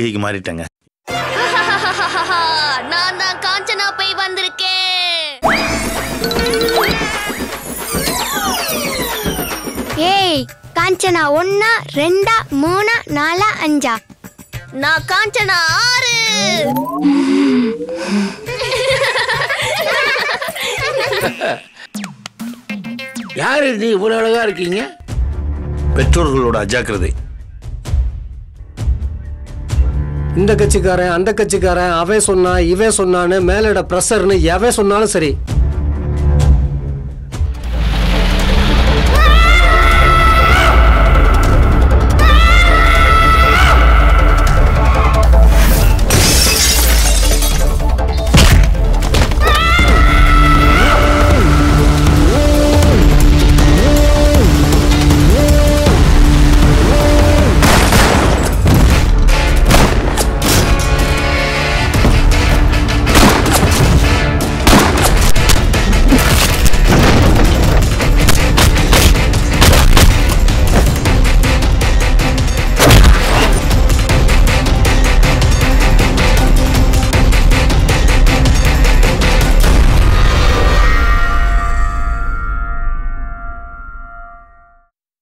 நடிகைக்கு மாறிட்டேங்க நான் தான் காஞ்சனா போய் வந்திருக்கேன் ஏய் காஞ்சனா ஒன்னா ரெண்டா மூணா நாலா அஞ்சா நான் காஞ்சனா ஆறு யாரு நீ இவ்வளவு அழகா இருக்கீங்க பெற்றோர்களோட அஜாக்கிரதை இந்த கட்சிக்காரன் அந்த கட்சிக்காரன் அவன் சொன்னான் இவன் சொன்னான்னு மேலிட ப்ரெஷர்னு எவன் சொன்னாலும் சரி